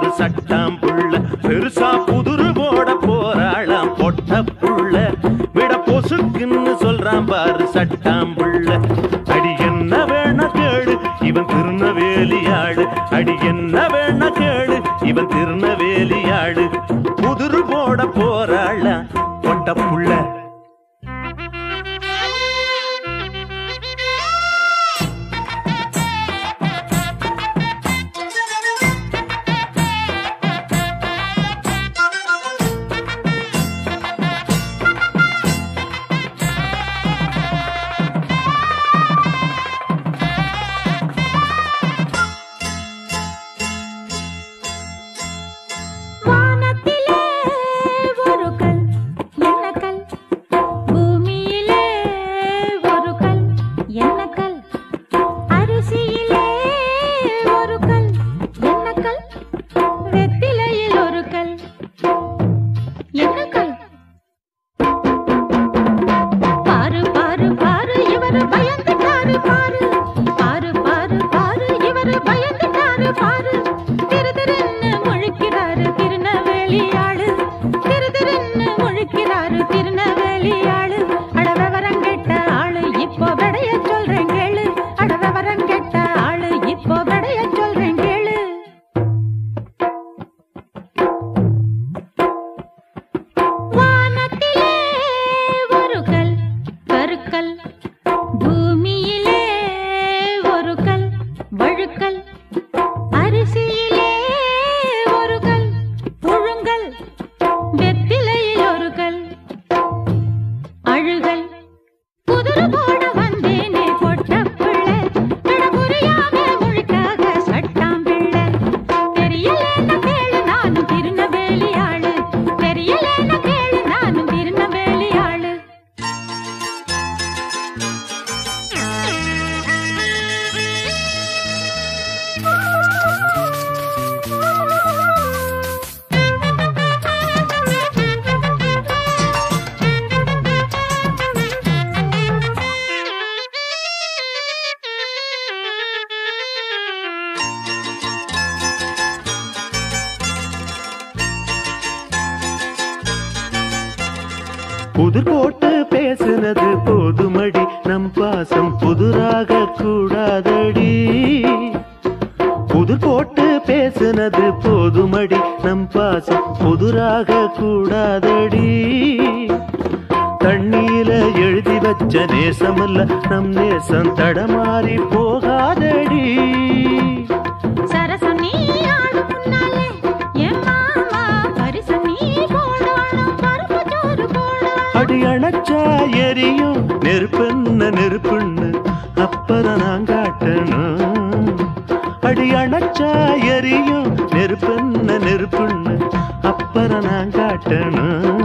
பாரு சட்டாம் புள்ள பெருசா புதுரு போட போறாளாம் பொட்ட புள்ள விட பொசுக்குன்னு சொல்றான் பாரு சட்டாம் புள்ள அடி என்ன வேணா கேளு இவன் திருநவேலியாடு அடி என்ன வேணா கேளு இவன் திருநவேலியாடு புதுரு போட போறாளாம் பொட்ட புள்ள வானத்திலே ஒரு கல் என்ன கல் பூமியிலே ஒரு கல் என்ன கல் அரிசியிலே ஒரு கல் என்ன கல் வெத்திலையில் ஒரு கல் என்ன கல் பாரு பாரு பாரு இவரு பயந்துட்டாரு பாரு பாரு பாரு பாரு இவரு பயந்துட்டாரு பாரு திரு திருன்னு முழிக்கிறாரு திருநெல்வேலியாளு திரு திருன்னு முழிக்கிறாரு திருநெல்வேலியாளு அட விவரம் கெட்ட ஆளு இப்போ விடைய சொல்றேன் கேளு அட விவரம் கெட்ட ஆளு இப்போ விடைய சொல்றேன் கேளு வானத்திலே ஒரு கல் கருக்கல் பூமியிலே ஒரு கல் வழுக்கல் அரிசியிலே ஒரு கல் புழுங்கல் வெத்திலையில் ஒரு கல் அழுகல் குதிரை போட வந்தேனே பொட்ட பிள்ளை நட புரியாம முழுக்காக சட்டாம் பிள்ளை தெரியலேன்னு கேளு நானும் திருநெல்வேலி ஆளு தெரியலேன்னு கேளு நானும் திருநெல்வேலி ஆளு புதிர் போட்டு பேசுனது போதுமடி நம் பாசம் புதுராக கூடாதடி புதிர் போட்டு பேசுனது போதுமடி நம் பாசம் புதுராக கூடாதடி தண்ணீர எழுதி வச்ச நேசமல்ல நம் நேசம் தடமாறி போகாதடி சரசம் நீ ஆடு முன்னாலே என் மாமா பரிசம் நீ போடணும் பருப்பு சோறு போடணும் அடி அணைச்சா எரியும் நெருப்பென்ன நெருப்புன்னு அப்புறம் நான் காட்டணும் அடி அணைச்சா எரியும் நெருப்பென்ன நெருப்புன்னு அப்புறம் நான் காட்டணும்